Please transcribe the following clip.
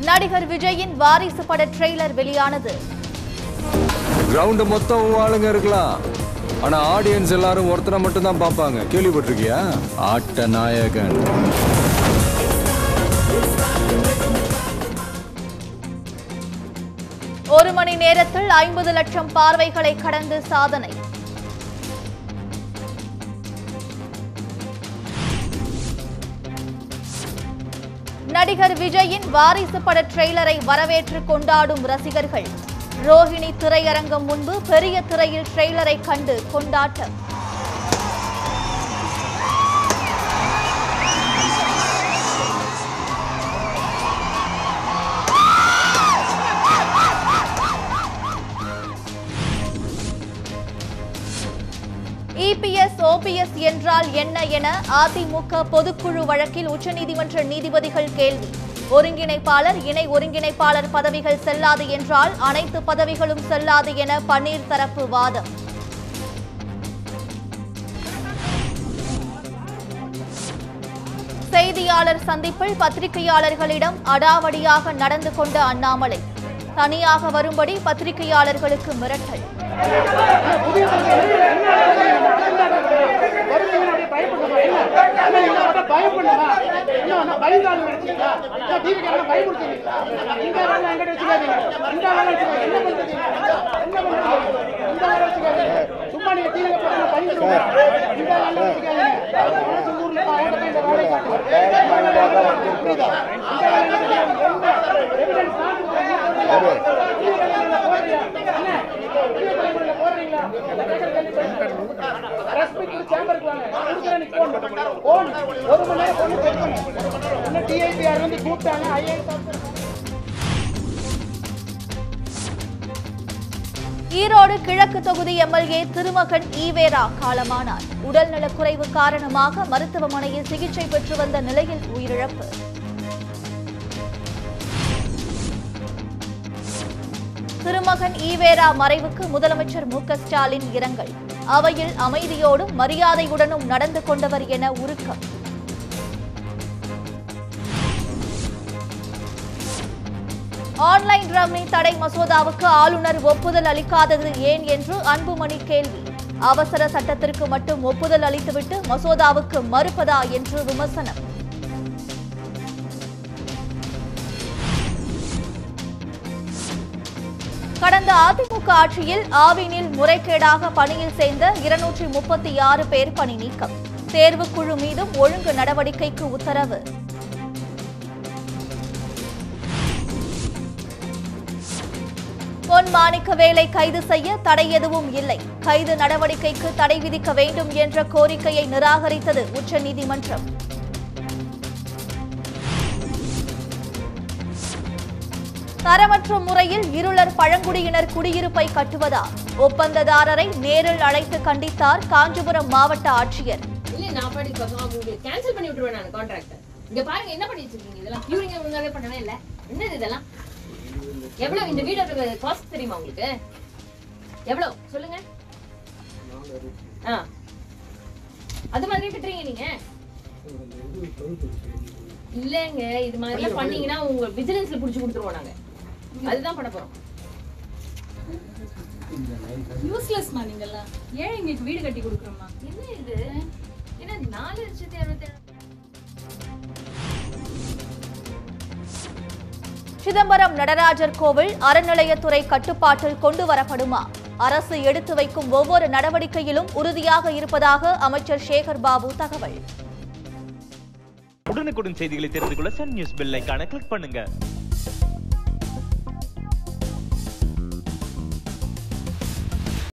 நடிகர் விஜயின் வாரிசு பட ட்ரெய்லர் வெளியானது கிரவுண்ட் மொத்தம் உன் ஆளுங்க இருக்கலாம் ஆனா ஆடியன்ஸ் எல்லாரும் ஒருத்தரை மட்டும் தான் பார்ப்பாங்க கேள்விப்பட்டிருக்கியா ஆட்ட நாயகன் ஒரு மணி நேரத்தில் ஐம்பது லட்சம் பார்வைகளை கடந்து சாதனை நடிகர் விஜயின் வாரிசு பட ட்ரெய்லரை வரவேற்று கொண்டாடும் ரசிகர்கள் ரோஹிணி திரையரங்கம் முன்பு பெரிய திரையில் ட்ரெய்லரை கண்டு கொண்டாட்டம் இபிஎஸ் ஓபிஎஸ் என்றால் என்ன என அதிமுக பொதுக்குழு வழக்கில் உச்சநீதிமன்ற நீதிபதிகள் கேள்வி ஒருங்கிணைப்பாளர் இணை ஒருங்கிணைப்பாளர் பதவிகள் செல்லாது என்றால் அனைத்து பதவிகளும் செல்லாது என பன்னீர் தரப்பு வாதம் செய்தியாளர் சந்திப்பில் பத்திரிகையாளர்களிடம் அடாவடியாக நடந்து கொண்ட அண்ணாமலை தனியாக வரும்படி பத்திரிகையாளர்களுக்கு மிரட்டல் ஈரோடு கிழக்கு தொகுதி எம்எல்ஏ திருமகன் ஈவேரா காலமானார் உடல்நலக்குறைவு காரணமாக மருத்துவமனையில் சிகிச்சை பெற்று வந்த நிலையில் உயிரிழப்பு திருமகன் ஈவேரா மறைவுக்கு முதலமைச்சர் மு க ஸ்டாலின் இரங்கல் அவையில் அமைதியோடும் மரியாதையுடனும் நடந்து கொண்டவர் என உருக்கம் ஆன்லைன் ரம்மி தடை மசோதாவுக்கு ஆளுநர் ஒப்புதல் அளிக்காதது ஏன் என்று அன்புமணி கேள்வி அவசர சட்டத்திற்கு மட்டும் ஒப்புதல் அளித்துவிட்டு மசோதாவுக்கு மறுப்பதா என்று விமர்சனம் கடந்த அதிமுக ஆட்சியில் ஆவினில் முறைகேடாக பணியில் சேர்ந்த இருநூற்றி முப்பத்தி ஆறு பேர் பணி நீக்கம் தேர்வுக்குழு மீதும் ஒழுங்கு நடவடிக்கைக்கு உத்தரவு பொன் மாணிக்கவேலை கைது செய்ய தடை எதுவும் இல்லை கைது நடவடிக்கைக்கு தடை விதிக்க வேண்டும் என்ற கோரிக்கையை நிராகரித்தது உச்சநீதிமன்றம் தரமற்ற முறையில் இருளர் பழங்குடியினர் குடியிருப்பை கட்டுவதா ஒப்பந்ததாரரை நேரில் அழைத்து கண்டித்தார் காஞ்சிபுரம் மாவட்ட ஆட்சியர் இல்ல நான் படி பக்கம் உங்களுக்கு கேன்சல் பண்ணி விட்டுருவேன் நான் கான்ட்ராக்ட் இங்க பாருங்க என்ன பண்ணி வச்சிருக்கீங்க இதெல்லாம் பியூரிங்க ஒழுங்காவே பண்ணவே இல்ல என்னது இதெல்லாம் எவ்வளவு இந்த வீடோட காஸ்ட் தெரியுமா உங்களுக்கு எவ்வளவு சொல்லுங்க ஆ அது மாதிரி கட்டுறீங்க நீங்க இல்லங்க இது மாதிரி எல்லாம் பண்ணீங்கன்னா உங்க விஜிலன்ஸ்ல புடிச்சு கொடுத்துருவோம் நாங்க அதுதான் பண்ண போறோம் யூஸ்லெஸ்மா நீங்கெல்லாம் ஏன் எங்களுக்கு வீடு கட்டி கொடுக்குறோமா என்ன இது என்ன நாலு லட்சத்தி அறுபத்தி சிதம்பரம் நடராஜர் கோவில் அறநிலையத்துறை கட்டுப்பாட்டில் கொண்டு வரப்படுமா அரசு எடுத்து வைக்கும் ஒவ்வொரு நடவடிக்கையிலும் உறுதியாக இருப்பதாக அமைச்சர் சேகர் பாபு தகவல் உடனுக்குடன் செய்திகளை தெரிந்து கொள்ள சன் நியூஸ் பெல் ஐகானை கிளிக் பண்ணுங்க